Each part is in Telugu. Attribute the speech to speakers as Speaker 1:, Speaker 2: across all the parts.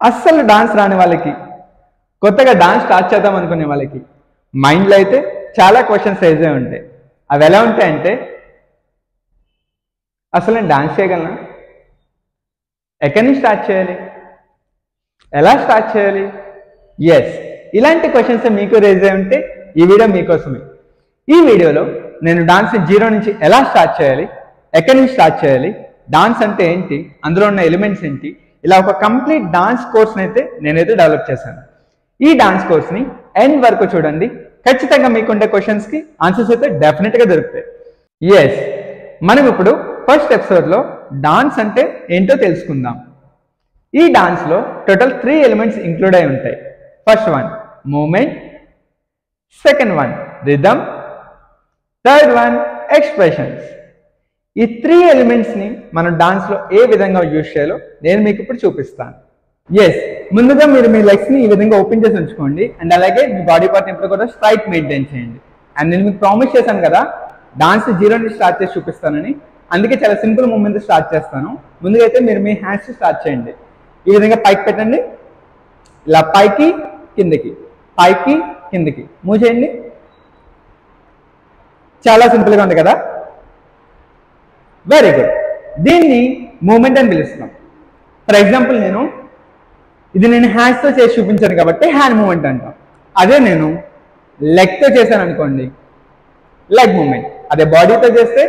Speaker 1: అస్సలు డాన్స్ రాని వాళ్ళకి కొత్తగా డాన్స్ స్టార్ట్ చేద్దాం అనుకునే వాళ్ళకి మైండ్లో అయితే చాలా క్వశ్చన్స్ రైజ్ అయి ఉంటాయి అవి ఎలా ఉంటాయంటే అసలు నేను డాన్స్ చేయగలనా ఎక్కడి నుంచి స్టార్ట్ చేయాలి ఎలా స్టార్ట్ చేయాలి ఎస్ ఇలాంటి క్వశ్చన్స్ మీకు రేజ్ అయి ఉంటే ఈ వీడియో మీకోసమే ఈ వీడియోలో నేను డాన్స్ జీరో నుంచి ఎలా స్టార్ట్ చేయాలి ఎక్కడి నుంచి స్టార్ట్ చేయాలి డాన్స్ అంటే ఏంటి అందులో ఉన్న ఎలిమెంట్స్ ఏంటి ఇలా ఒక కంప్లీట్ డాన్స్ కోర్స్ని అయితే నేనైతే డెవలప్ చేశాను ఈ డాన్స్ కోర్స్ని ఎండ్ వరకు చూడండి ఖచ్చితంగా మీకుండే క్వశ్చన్స్కి ఆన్సర్స్ అయితే డెఫినెట్గా దొరుకుతాయి ఎస్ మనం ఇప్పుడు ఫస్ట్ ఎపిసోడ్లో డాన్స్ అంటే ఏంటో తెలుసుకుందాం ఈ డాన్స్లో టోటల్ త్రీ ఎలిమెంట్స్ ఇంక్లూడ్ అయి ఉంటాయి first one moment second one rhythm third one expressions ఈ త్రీ ఎలిమెంట్స్ని మనం డాన్స్లో ఏ విధంగా యూజ్ చేయాలో నేను మీకు ఇప్పుడు చూపిస్తాను ఎస్ ముందుగా మీరు మీ లెగ్స్ని ఈ విధంగా ఓపెన్ చేసి ఉంచుకోండి అండ్ అలాగే మీ బాడీ పార్ట్ ఎప్పుడు కూడా స్ట్రైట్ మెయింటైన్ చేయండి అండ్ నేను మీకు ప్రామిస్ చేశాను కదా డాన్స్ జీరో నుంచి స్టార్ట్ చేసి చూపిస్తానని అందుకే చాలా సింపుల్ మూమెంట్ స్టార్ట్ చేస్తాను ముందుగా అయితే మీరు మీ హ్యాండ్స్ స్టార్ట్ చేయండి ఈ విధంగా పైకి పెట్టండి ఇలా పైకి కిందకి పైకి కిందకి మూవ్ చేయండి చాలా సింపుల్గా ఉంది కదా వెరీ గుడ్ దీన్ని మూమెంట్ అని పిలుస్తున్నాం ఫర్ ఎగ్జాంపుల్ నేను ఇది నేను హ్యాండ్స్తో చేసి చూపించాను కాబట్టి హ్యాండ్ మూమెంట్ అంటాం అదే నేను లెగ్తో చేశాను అనుకోండి లెగ్ మూమెంట్ అదే బాడీతో చేస్తే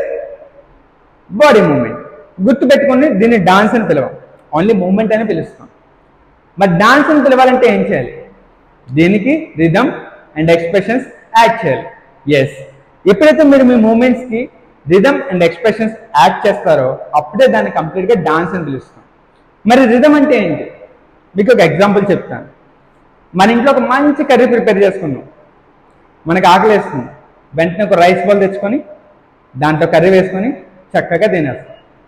Speaker 1: బాడీ మూమెంట్ గుర్తు పెట్టుకొని దీన్ని డాన్స్ అని పిలవం ఓన్లీ మూమెంట్ అని పిలుస్తాం మరి డాన్స్ అని పిలవాలంటే ఏం చేయాలి దీనికి రిథమ్ అండ్ ఎక్స్ప్రెషన్స్ యాడ్ చేయాలి ఎస్ ఎప్పుడైతే మీరు మీ మూమెంట్స్కి రిథమ్ అండ్ ఎక్స్ప్రెషన్స్ యాడ్ చేస్తారో అప్పుడే దాన్ని కంప్లీట్గా డాన్స్ అని పిలుస్తాం మరి రిథమ్ అంటే ఏంటి మీకు ఒక ఎగ్జాంపుల్ చెప్తాను మన ఇంట్లో ఒక మంచి కర్రీ ప్రిపేర్ చేసుకున్నాం మనకి ఆకలి వేస్తుంది వెంటనే ఒక రైస్ బౌల్ తెచ్చుకొని దాంట్లో కర్రీ వేసుకొని చక్కగా తినేస్తాం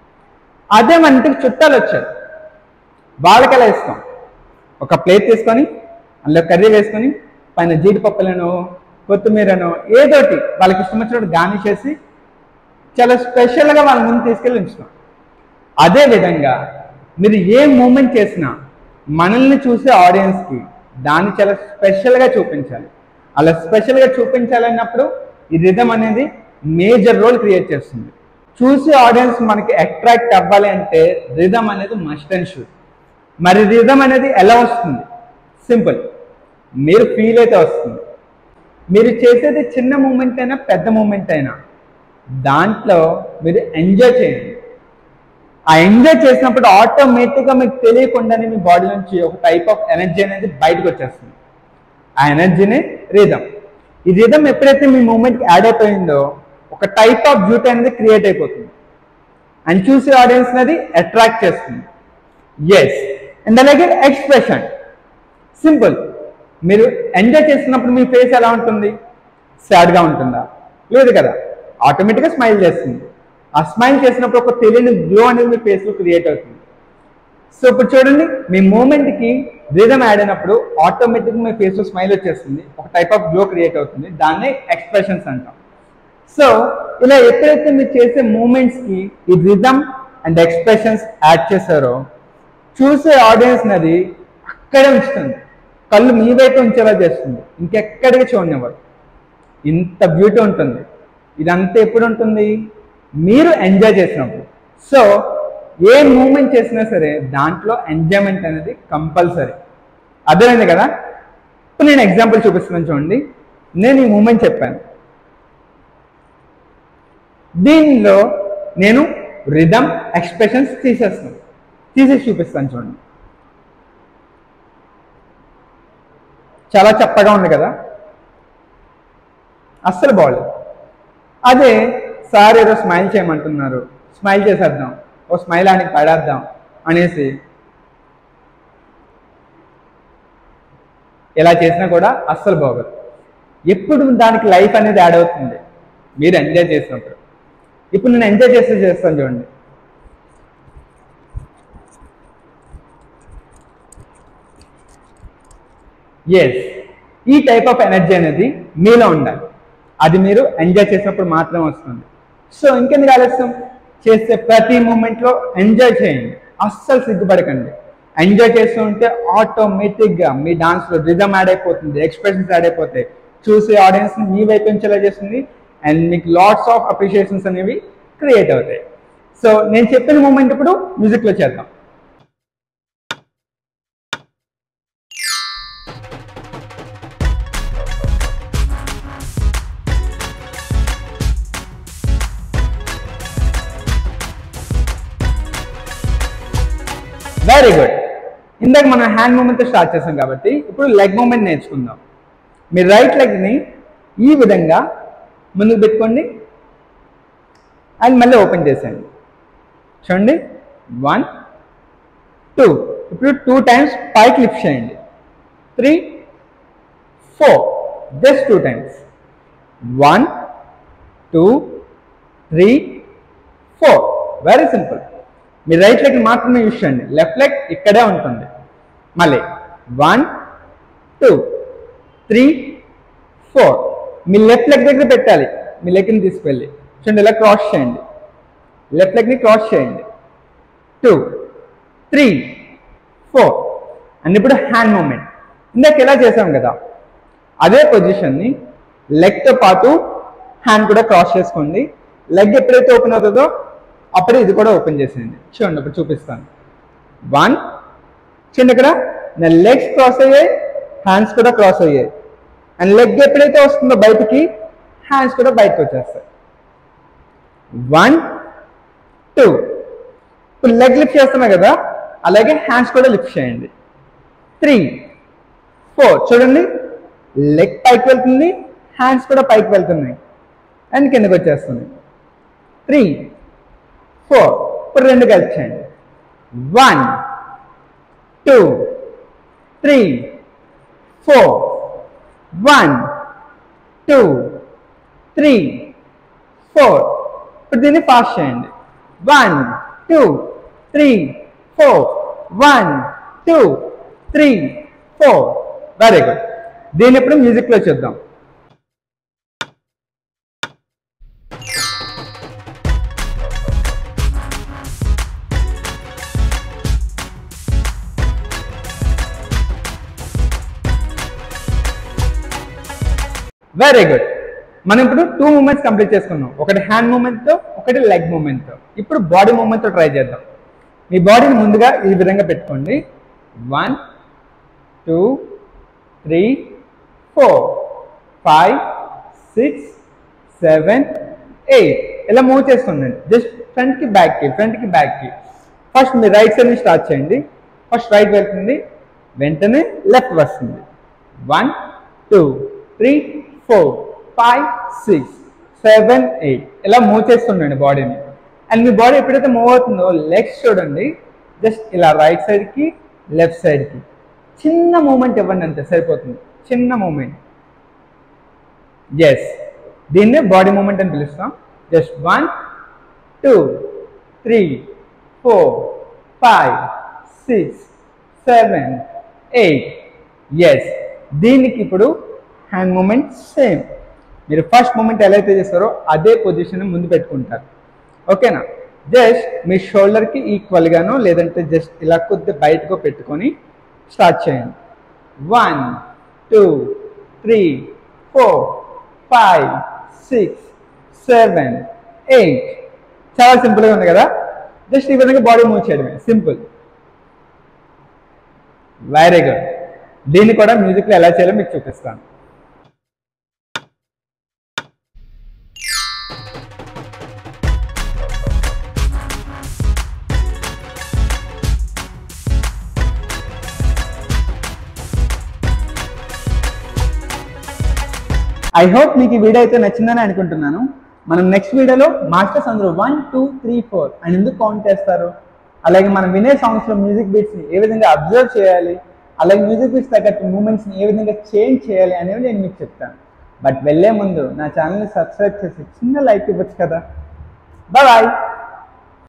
Speaker 1: అదే మన ఇంటికి చుట్టాలు వచ్చారు వాళ్ళకి ఎలా ఇస్తాం ఒక ప్లేట్ తీసుకొని అందులో కర్రీ వేసుకొని పైన జీడిపప్పులను కొత్తిమీరను ఏదోటి వాళ్ళకి ఇష్టం వచ్చినట్టు గాని చేసి చాలా స్పెషల్గా వాళ్ళ ముందు తీసుకెళ్ళి ఉంచుతాం అదే విధంగా మీరు ఏ మూమెంట్ చేసినా మనల్ని చూసే ఆడియన్స్కి దాన్ని చాలా స్పెషల్గా చూపించాలి అలా స్పెషల్గా చూపించాలన్నప్పుడు ఈ రిథమ్ అనేది మేజర్ రోల్ క్రియేట్ చేస్తుంది చూసే ఆడియన్స్ మనకి అట్రాక్ట్ అవ్వాలి అంటే రిథమ్ అనేది మస్ట్ అండ్ షూర్ మరి రిథమ్ అనేది ఎలా వస్తుంది సింపుల్ మీరు ఫీల్ అయితే వస్తుంది మీరు చేసేది చిన్న మూమెంట్ అయినా పెద్ద మూమెంట్ అయినా దాంట్లో మీరు ఎంజాయ్ చేయండి ఆ ఎంజాయ్ చేసినప్పుడు ఆటోమేటిక్గా మీకు తెలియకుండానే మీ బాడీ నుంచి ఒక టైప్ ఆఫ్ ఎనర్జీ అనేది బయటకు వచ్చేస్తుంది ఆ ఎనర్జీనే రిథమ్ ఈ రిథమ్ ఎప్పుడైతే మీ మూమెంట్కి యాడ్ అయిపోయిందో ఒక టైప్ ఆఫ్ బ్యూటీ అనేది క్రియేట్ అయిపోతుంది అండ్ చూసే ఆడియన్స్ అనేది అట్రాక్ట్ చేస్తుంది ఎస్ అండ్ అలాగే ఎక్స్ప్రెషన్ సింపుల్ మీరు ఎంజాయ్ చేస్తున్నప్పుడు మీ ఫేస్ ఎలా ఉంటుంది సాడ్గా ఉంటుందా లేదు కదా ఆటోమేటిక్గా స్మైల్ చేస్తుంది ఆ స్మైల్ చేసినప్పుడు ఒక తెలియని గ్లో అనేది మీ ఫేస్లో క్రియేట్ అవుతుంది సో ఇప్పుడు చూడండి మీ మూమెంట్కి రిథమ్ యాడ్ అయినప్పుడు ఆటోమేటిక్గా మీ ఫేస్లో స్మైల్ వచ్చేస్తుంది ఒక టైప్ ఆఫ్ గ్లో క్రియేట్ అవుతుంది దాన్నే ఎక్స్ప్రెషన్స్ అంటాం సో ఇలా ఎప్పుడైతే మీరు చేసే మూమెంట్స్కి ఈ రిథమ్ అండ్ ఎక్స్ప్రెషన్స్ యాడ్ చేశారో చూసే ఆడియన్స్ అది అక్కడే ఉంచుతుంది కళ్ళు మీ వైపు ఉంచేలా చేస్తుంది ఇంకెక్కడికి చూడనివ్వరు ఇంత బ్యూటీ ఉంటుంది ఇదంతా ఎప్పుడు ఉంటుంది మీరు ఎంజాయ్ చేసినప్పుడు సో ఏ మూమెంట్ చేసినా సరే దాంట్లో ఎంజాయ్మెంట్ అనేది కంపల్సరీ అర్థమైంది కదా ఇప్పుడు నేను ఎగ్జాంపుల్ చూపిస్తున్నాను చూడండి నేను ఈ మూమెంట్ చెప్పాను దీనిలో నేను రిథమ్ ఎక్స్ప్రెషన్స్ తీసేస్తాను తీసేసి చూపిస్తాను చూడండి చాలా చప్పగా ఉంది కదా అస్సలు బాగోలేదు అదే సార్ ఏదో స్మైల్ చేయమంటున్నారు స్మైల్ చేసేద్దాం ఓ స్మైల్ ఆయనకి పడేద్దాం అనేసి ఇలా చేసినా కూడా అస్సలు బాగోదు ఎప్పుడు దానికి లైఫ్ అనేది యాడ్ అవుతుంది మీరు ఎంజాయ్ చేసినప్పుడు ఇప్పుడు నేను ఎంజాయ్ చేస్తే చేస్తాను చూడండి ఎస్ ఈ టైప్ ఆఫ్ ఎనర్జీ అనేది మీలో ఉండాలి అది మీరు ఎంజాయ్ చేసినప్పుడు మాత్రమే వస్తుంది సో ఇంకెందుకు ఆలస్యం చేసే ప్రతి మూమెంట్లో ఎంజాయ్ చేయండి అస్సలు సిగ్గుపడకండి ఎంజాయ్ చేస్తూ ఉంటే ఆటోమేటిక్గా మీ డాన్స్లో రిజమ్ యాడ్ అయిపోతుంది ఎక్స్ప్రెషన్స్ యాడ్ అయిపోతాయి చూసే ఆడియన్స్ని మీ వైపు ఉంచేలా చేస్తుంది అండ్ మీకు లాట్స్ ఆఫ్ అప్రిషియేషన్స్ అనేవి క్రియేట్ అవుతాయి సో నేను చెప్పిన మూమెంట్ ఇప్పుడు మ్యూజిక్లో చేద్దాం వెరీ గుడ్ ఇందాక మనం హ్యాండ్ మూమెంట్తో స్టార్ట్ చేసాం కాబట్టి ఇప్పుడు లెగ్ మూమెంట్ నేర్చుకుందాం మీ రైట్ లెగ్ని ఈ విధంగా ముందుకు పెట్టుకోండి అండ్ మళ్ళీ ఓపెన్ చేసేయండి చూడండి వన్ టూ ఇప్పుడు టూ టైమ్స్ పైకి లిఫ్ట్ చేయండి three four just two times one two three four very simple మీ రైట్ లెగ్ మాత్రమే యూస్ చేయండి లెఫ్ట్ లెగ్ ఇక్కడే ఉంటుంది మళ్ళీ వన్ టూ త్రీ ఫోర్ మీ లెఫ్ట్ లెగ్ దగ్గర పెట్టాలి మీ లెగ్ని తీసుకెళ్ళి చూడండి ఇలా క్రాస్ చేయండి లెఫ్ట్ లెగ్ని క్రాస్ చేయండి టూ త్రీ ఫోర్ అండ్ ఇప్పుడు హ్యాండ్ మూమెంట్ ఇందాక ఎలా చేసాం కదా అదే పొజిషన్ని లెగ్తో పాటు హ్యాండ్ కూడా క్రాస్ చేసుకోండి లెగ్ ఎప్పుడైతే ఓపెన్ అవుతుందో అప్పుడే ఇది కూడా ఓపెన్ చేసేయండి చూడండి ఇప్పుడు చూపిస్తాను వన్ చూడండి ఇక్కడ నా లెగ్స్ క్రాస్ అయ్యాయి హ్యాండ్స్ కూడా క్రాస్ అయ్యాయి అండ్ లెగ్ ఎప్పుడైతే వస్తుందో బయటికి హ్యాండ్స్ కూడా బయటకు వచ్చేస్తాయి వన్ టూ ఇప్పుడు లెగ్ లిఫ్ట్ చేస్తున్నా కదా అలాగే హ్యాండ్స్ కూడా లిఫ్ట్ చేయండి త్రీ ఫోర్ చూడండి లెగ్ పైకి వెళ్తుంది హ్యాండ్స్ కూడా పైకి వెళ్తున్నాయి అండ్ కిందకి వచ్చేస్తుంది త్రీ ఫోర్ ఇప్పుడు రెండు కలిపి చేయండి one two three four one two three four ఇప్పుడు దీన్ని ఫాస్ట్ చేయండి one two three four one two three four very good దీన్ని ఇప్పుడు మ్యూజిక్లో చూద్దాం వెరీ గుడ్ మనం ఇప్పుడు టూ మూమెంట్స్ కంప్లీట్ చేసుకున్నాం ఒకటి హ్యాండ్ మూమెంట్తో ఒకటి లెగ్ మూమెంట్తో ఇప్పుడు బాడీ మూమెంట్తో ట్రై చేద్దాం మీ బాడీని ముందుగా ఈ విధంగా పెట్టుకోండి one two three four five six seven eight ఇలా మూవ్ చేసుకోండి జస్ట్ ఫ్రంట్కి బ్యాక్కి ఫ్రంట్కి బ్యాక్కి ఫస్ట్ మీ రైట్ సైడ్ నుంచి స్టార్ట్ చేయండి ఫస్ట్ రైట్ వెళ్తుంది వెంటనే లెఫ్ట్ వస్తుంది one two three four five six seven eight ఇలా మూవ్ చేస్తుండండి బాడీని అండ్ మీ బాడీ ఎప్పుడైతే మూవ్ అవుతుందో లెగ్స్ చూడండి జస్ట్ ఇలా రైట్ సైడ్కి లెఫ్ట్ సైడ్కి చిన్న మూమెంట్ ఇవ్వండి అంతే సరిపోతుంది చిన్న మూమెంట్ ఎస్ దీన్నే బాడీ మూమెంట్ అని పిలుస్తాం just one two three four five six seven eight yes దీనికి ఇప్పుడు హ్యాండ్ మూమెంట్ సేమ్ మీరు ఫస్ట్ మూమెంట్ ఎలా అయితే చేస్తారో అదే పొజిషన్ ముందు పెట్టుకుంటారు ఓకేనా జస్ట్ మీ షోల్డర్కి ఈక్వల్గానో లేదంటే జస్ట్ ఇలా కొద్ది బయటకు పెట్టుకొని స్టార్ట్ చేయండి one two three four five six seven eight చాలా సింపుల్గా ఉంది కదా జస్ట్ ఈ విధంగా బాడీ మూవ్ చేయడమే సింపుల్ వెరీ గుడ్ దీన్ని కూడా మ్యూజిక్లో ఎలా చేయాలో మీకు చూపిస్తాను ఐ హోప్ మీకు ఈ వీడియో అయితే నచ్చిందని అనుకుంటున్నాను మనం నెక్స్ట్ వీడియోలో మాస్టర్స్ అందరూ వన్ టూ త్రీ ఫోర్ అని ఎందుకు కౌంట్ చేస్తారు అలాగే మనం వినే సాంగ్స్లో మ్యూజిక్ బీట్స్ని ఏ విధంగా అబ్జర్వ్ చేయాలి అలాగే మ్యూజిక్ బీట్స్ తగ్గట్టు మూమెంట్స్ని ఏ విధంగా చేంజ్ చేయాలి అనేవి నేను మీకు చెప్తాను బట్ వెళ్ళే ముందు నా ఛానల్ని సబ్స్క్రైబ్ చేసి చిన్న లైక్ ఇవ్వచ్చు కదా బాయ్